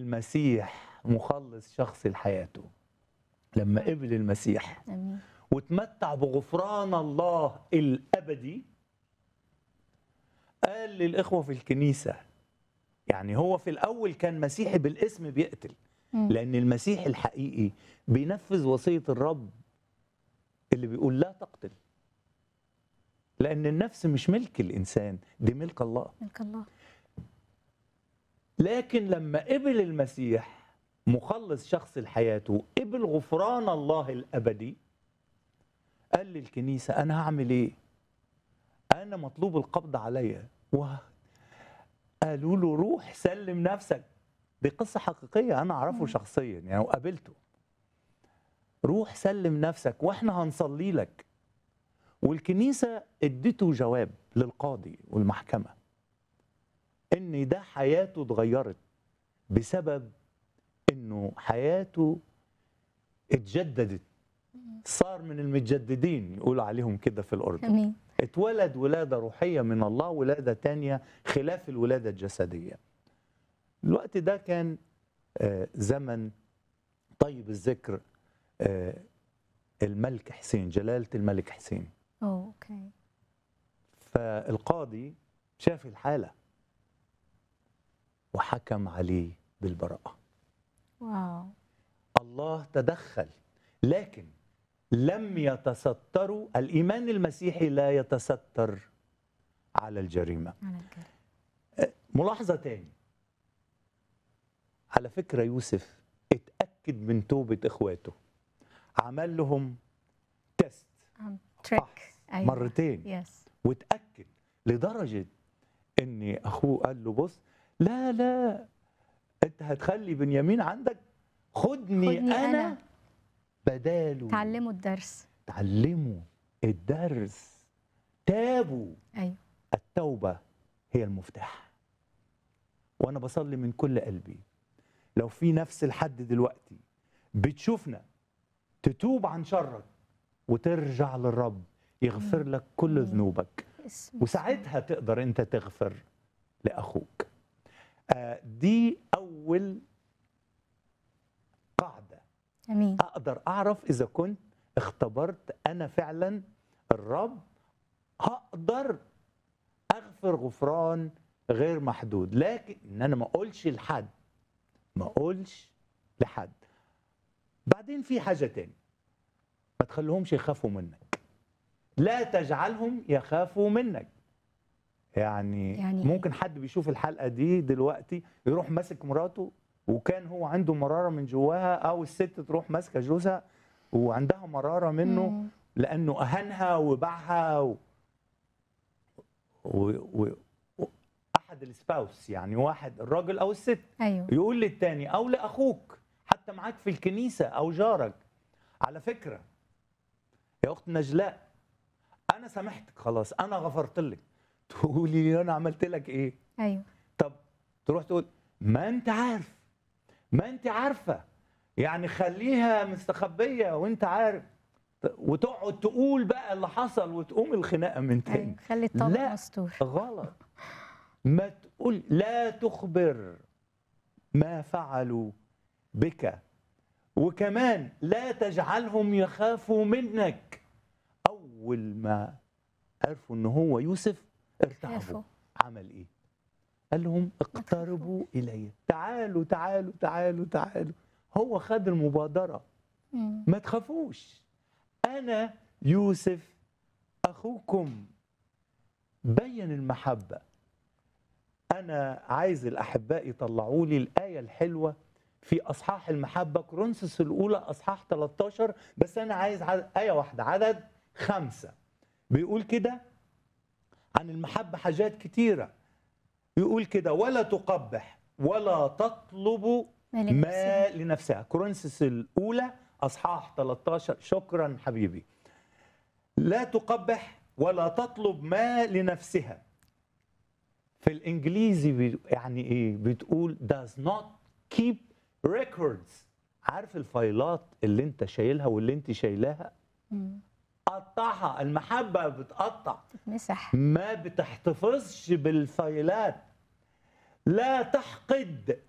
المسيح مخلص شخصي لحياته لما قبل المسيح امين وتمتع بغفران الله الابدي قال للاخوه في الكنيسه يعني هو في الاول كان مسيحي بالاسم بيقتل مم. لان المسيح الحقيقي بينفذ وصيه الرب اللي بيقول لا تقتل لان النفس مش ملك الانسان دي ملك الله ملك الله لكن لما قبل المسيح مخلص شخص لحياته قبل غفران الله الابدي قال للكنيسه انا هعمل ايه انا مطلوب القبض عليا قالوا له روح سلم نفسك دي قصه حقيقيه انا اعرفه مم. شخصيا يعني وقابلته روح سلم نفسك واحنا هنصلي لك والكنيسه ادته جواب للقاضي والمحكمه ان ده حياته اتغيرت بسبب انه حياته اتجددت صار من المتجددين يقولوا عليهم كده في الاردن امين اتولد ولاده روحيه من الله ولاده تانية خلاف الولاده الجسديه الوقت ده كان آه، زمن طيب الذكر آه، الملك حسين جلاله الملك حسين أوه، اوكي فالقاضي شاف الحاله وحكم عليه بالبراءه واو الله تدخل لكن لم يتستروا الايمان المسيحي لا يتستر على الجريمه على الجري ملاحظه تاني على فكره يوسف اتاكد من توبه اخواته عمل لهم تيست عم تريك فحص ايوه مرتين يس واتاكد لدرجه ان اخوه قال له بص لا لا انت هتخلي بنيامين عندك خدني, خدني انا, أنا. بداله تعلموا الدرس تعلموا الدرس تابوا ايوه التوبه هي المفتاح وانا بصلي من كل قلبي لو في نفس الحد دلوقتي بتشوفنا تتوب عن شرك وترجع للرب يغفر لك كل آمين. ذنوبك اسم وساعتها تقدر انت تغفر لاخوك آه، دي اول قاعده امين اقدر اعرف اذا كنت اختبرت انا فعلا الرب هقدر اغفر غفران غير محدود لكن ان انا ما اقولش لحد ما اقولش لحد بعدين في حاجه تاني ما تخليهمش يخافوا منك لا تجعلهم يخافوا منك يعني, يعني إيه؟ ممكن حد بيشوف الحلقه دي دلوقتي يروح ماسك مراته وكان هو عنده مراره من جواها او الست تروح ماسكه جوزها وعندها مراره منه مم. لانه اهانها وباعها و... و... و... و... احد السباوس يعني واحد الراجل او الست ايوه يقول للتاني او لاخوك حتى معاك في الكنيسه او جارك على فكره يا اخت نجلاء انا سامحتك خلاص انا غفرت لك تقولي لي انا عملت لك ايه ايوه طب تروح تقول ما انت عارف ما انت عارفه يعني خليها مستخبيه وانت عارف ط- وتقعد تقول بقى اللي حصل وتقوم الخناقه من تاني ايوه خلي الطابق لا. مستور غلط ما تقول لا تخبر ما فعلوا بك وكمان لا تجعلهم يخافوا منك اول ما عرفوا ان هو يوسف ارتعبوا خافوا. عمل ايه قال لهم اقتربوا الي تعالوا تعالوا تعالوا تعالوا هو خد المبادره مم. ما تخافوش انا يوسف اخوكم بين المحبه انا عايز الاحباء يطلعوا لي الايه الحلوه في اصحاح المحبه كورنثوس الاولى اصحاح 13 بس انا عايز عدد ايه واحده عدد خمسة بيقول كده عن المحبه حاجات كتيره يقول كده ولا تقبح ولا تطلب مالك ما نفسها. لنفسها كورنثوس الاولى اصحاح 13 شكرا حبيبي لا تقبح ولا تطلب ما لنفسها في الانجليزي بي- يعني ايه بتقول does not keep records عارف الفايلات اللي انت شايلها واللي انت شايلاها مم. قطعها المحبه بتقطع تتمسح ما بتحتفظش بالفايلات لا تحقد